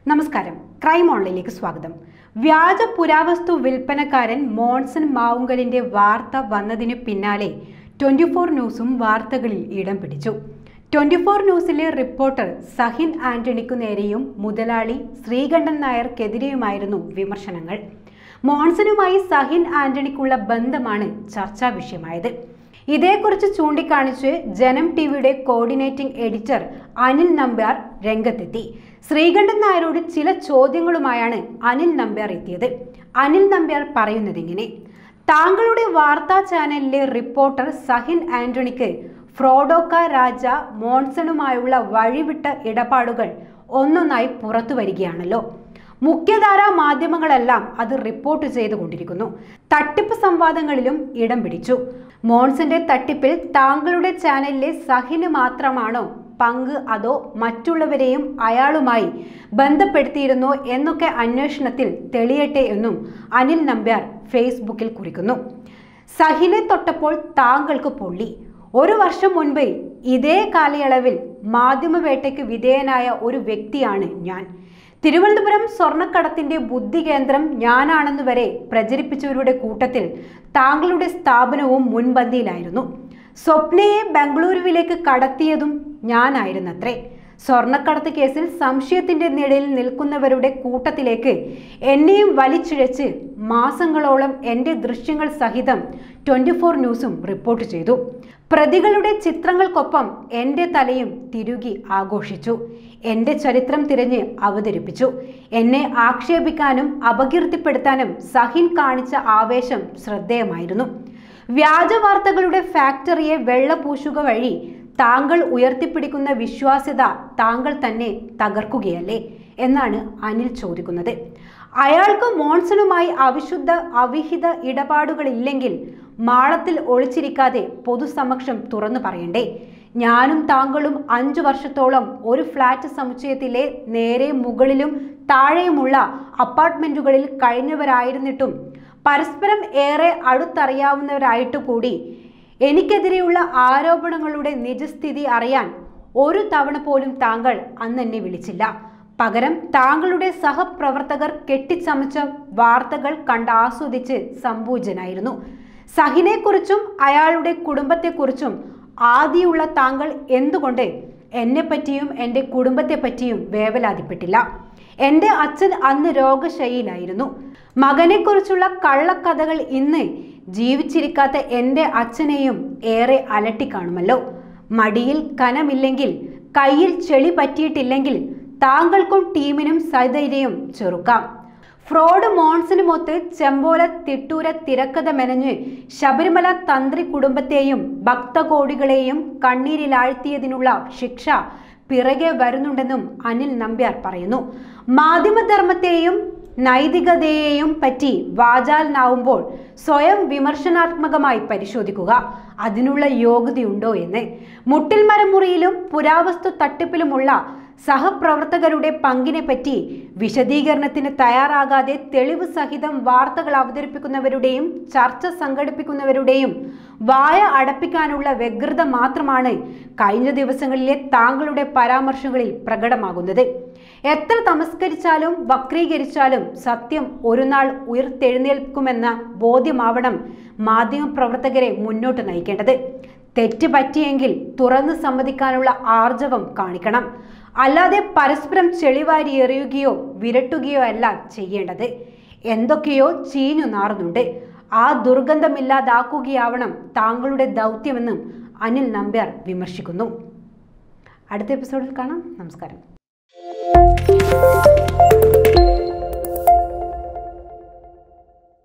നമസ്കാരം ക്രൈം ഓൺലൈനിലേക്ക് സ്വാഗതം വ്യാജ പുരാവസ്തു വിൽപ്പനക്കാരൻ മോൺസൺ മാവുങ്കലിന്റെ വാർത്ത വന്നതിന് പിന്നാലെ ട്വന്റി ഫോർ ന്യൂസും വാർത്തകളിൽ ഇടം പിടിച്ചു ട്വന്റി ഫോർ ന്യൂസിലെ റിപ്പോർട്ടർ സഹിൻ ആന്റണിക്കു നേരെയും മുതലാളി ശ്രീകണ്ഠൻ നായർക്കെതിരെയുമായിരുന്നു വിമർശനങ്ങൾ മോൺസണുമായി സഹിൻ ആന്റണിക്കുള്ള ബന്ധമാണ് ചർച്ചാ വിഷയമായത് ഇതേക്കുറിച്ച് ചൂണ്ടിക്കാണിച്ച് ജനം ടിവിയുടെ കോർഡിനേറ്റിംഗ് എഡിറ്റർ അനിൽ നമ്പ്യാർ രംഗത്തെത്തി ശ്രീകണ്ഠൻ നായരോട് ചില ചോദ്യങ്ങളുമായാണ് അനിൽ നമ്പ്യാർ എത്തിയത് അനിൽ നമ്പ്യാർ പറയുന്നതിങ്ങനെ താങ്കളുടെ വാർത്താ ചാനലിലെ റിപ്പോർട്ടർ സഹിൻ ആന്റണിക്ക് ഫ്രോഡോക്ക രാജ മോൺസണുമായുള്ള വഴിവിട്ട ഇടപാടുകൾ ഒന്നൊന്നായി പുറത്തു വരികയാണല്ലോ മുഖ്യധാരാ മാധ്യമങ്ങളെല്ലാം അത് റിപ്പോർട്ട് ചെയ്തുകൊണ്ടിരിക്കുന്നു തട്ടിപ്പ് സംവാദങ്ങളിലും ഇടം പിടിച്ചു മോൺസന്റെ തട്ടിപ്പിൽ താങ്കളുടെ ചാനലിലെ സഹിന് മാത്രമാണോ പങ്ക് അതോ മറ്റുള്ളവരെയും അയാളുമായി ബന്ധപ്പെടുത്തിയിരുന്നോ എന്നൊക്കെ അന്വേഷണത്തിൽ തെളിയട്ടെ എന്നും അനിൽ നമ്പ്യാർ ഫേസ്ബുക്കിൽ കുറിക്കുന്നു സഹിനെ തൊട്ടപ്പോൾ താങ്കൾക്ക് പൊള്ളി ഒരു വർഷം മുൻപ് ഇതേ കാലയളവിൽ മാധ്യമവേട്ടയ്ക്ക് വിധേയനായ ഒരു വ്യക്തിയാണ് ഞാൻ തിരുവനന്തപുരം സ്വർണ്ണക്കടത്തിന്റെ ബുദ്ധി കേന്ദ്രം ഞാനാണെന്ന് വരെ പ്രചരിപ്പിച്ചവരുടെ കൂട്ടത്തിൽ താങ്കളുടെ സ്ഥാപനവും മുൻപന്തിയിലായിരുന്നു സ്വപ്നയെ ബംഗളൂരുവിലേക്ക് കടത്തിയതും ഞാനായിരുന്നത്രേ സ്വർണ്ണക്കടത്ത് കേസിൽ സംശയത്തിന്റെ നിഴലിൽ നിൽക്കുന്നവരുടെ കൂട്ടത്തിലേക്ക് എന്നെയും വലിച്ചിഴച്ച് മാസങ്ങളോളം എൻ്റെ ദൃശ്യങ്ങൾ സഹിതം ട്വന്റി ഫോർ ന്യൂസും റിപ്പോർട്ട് ചെയ്തു പ്രതികളുടെ ചിത്രങ്ങൾക്കൊപ്പം എൻ്റെ തലയും തിരുകി ആഘോഷിച്ചു എൻ്റെ ചരിത്രം തിരഞ്ഞ് അവതരിപ്പിച്ചു എന്നെ ആക്ഷേപിക്കാനും അപകീർത്തിപ്പെടുത്താനും സഹിൻ കാണിച്ച ആവേശം ശ്രദ്ധേയമായിരുന്നു വ്യാജ വാർത്തകളുടെ ഫാക്ടറിയെ വെള്ളപൂശുക വഴി താങ്കൾ ഉയർത്തിപ്പിടിക്കുന്ന വിശ്വാസ്യത താങ്കൾ തന്നെ തകർക്കുകയല്ലേ എന്നാണ് അനിൽ ചോദിക്കുന്നത് അയാൾക്ക് മോൺസണുമായി അവിശുദ്ധ അവിഹിത ഇടപാടുകളില്ലെങ്കിൽ മാളത്തിൽ ഒളിച്ചിരിക്കാതെ പൊതുസമക്ഷം തുറന്നു പറയണ്ടേ ഞാനും താങ്കളും അഞ്ചു വർഷത്തോളം ഒരു ഫ്ലാറ്റ് സമുച്ചയത്തിലെ നേരെ മുകളിലും താഴെയുമുള്ള അപ്പാർട്ട്മെന്റുകളിൽ കഴിഞ്ഞവരായിരുന്നിട്ടും പരസ്പരം ഏറെ അടുത്തറിയാവുന്നവരായിട്ട് കൂടി എനിക്കെതിരെയുള്ള ആരോപണങ്ങളുടെ നിജസ്ഥിതി അറിയാൻ ഒരു തവണ പോലും താങ്കൾ അന്ന് എന്നെ വിളിച്ചില്ല പകരം താങ്കളുടെ സഹപ്രവർത്തകർ കെട്ടിച്ചമച്ച വാർത്തകൾ കണ്ടാസ്വദിച്ച് സംപൂജനായിരുന്നു സഹിനെക്കുറിച്ചും അയാളുടെ കുടുംബത്തെക്കുറിച്ചും ആദിയുള്ള താങ്കൾ എന്തുകൊണ്ട് എന്നെപ്പറ്റിയും എൻ്റെ കുടുംബത്തെപ്പറ്റിയും വേവലാതിപ്പെട്ടില്ല എൻ്റെ അച്ഛൻ അന്ന് രോഗശൈലിയിലായിരുന്നു മകനെക്കുറിച്ചുള്ള കള്ളക്കഥകൾ ഇന്ന് ജീവിച്ചിരിക്കാത്ത എൻ്റെ അച്ഛനെയും ഏറെ അലട്ടിക്കാണുമല്ലോ മടിയിൽ കനമില്ലെങ്കിൽ കയ്യിൽ ചെളി പറ്റിയിട്ടില്ലെങ്കിൽ താങ്കൾക്കും ടീമിനും സധൈര്യം ചെറുക്കാം ഫ്രോഡ് മോൺസിനുമൊത്ത് ചെമ്പോല തിട്ടൂര തിരക്കഥ മെനഞ്ഞ് ശബരിമല തന്ത്രി കുടുംബത്തെയും ഭക്തകോടികളെയും കണ്ണീരിലാഴ്ത്തിയതിനുള്ള ശിക്ഷ പിറകെ വരുന്നുണ്ടെന്നും അനിൽ നമ്പ്യാർ പറയുന്നു മാധ്യമധർമ്മത്തെയും നൈതികതയെയും പറ്റി വാചാലനാവുമ്പോൾ സ്വയം വിമർശനാത്മകമായി പരിശോധിക്കുക അതിനുള്ള യോഗ്യതയുണ്ടോ എന്ന് മുട്ടിൽ മരമുറിയിലും പുരാവസ്തു തട്ടിപ്പിലുമുള്ള സഹപ്രവർത്തകരുടെ പങ്കിനെ പറ്റി വിശദീകരണത്തിന് തയ്യാറാകാതെ തെളിവ് സഹിതം വാർത്തകൾ അവതരിപ്പിക്കുന്നവരുടെയും ചർച്ച സംഘടിപ്പിക്കുന്നവരുടെയും വായ അടപ്പിക്കാനുള്ള വ്യഗ്രത മാത്രമാണ് കഴിഞ്ഞ ദിവസങ്ങളിലെ താങ്കളുടെ പരാമർശങ്ങളിൽ പ്രകടമാകുന്നത് എത്ര തമസ്കരിച്ചാലും വക്രീകരിച്ചാലും സത്യം ഒരു നാൾ ഉയർത്തെഴുന്നേൽക്കുമെന്ന ബോധ്യമാവണം മാധ്യമപ്രവർത്തകരെ മുന്നോട്ട് നയിക്കേണ്ടത് തെറ്റ് പറ്റിയെങ്കിൽ തുറന്ന് സമ്മതിക്കാനുള്ള ആർജവം കാണിക്കണം അല്ലാതെ പരസ്പരം ചെളിവാരി എറിയുകയോ വിരട്ടുകയോ അല്ല ചെയ്യേണ്ടത് എന്തൊക്കെയോ ചീഞ്ഞു നാറുന്നുണ്ട് ആ ദുർഗന്ധമില്ലാതാക്കുകയാവണം താങ്കളുടെ ദൗത്യമെന്നും അനിൽ നമ്പ്യാർ വിമർശിക്കുന്നു അടുത്ത എപ്പിസോഡിൽ കാണാം നമസ്കാരം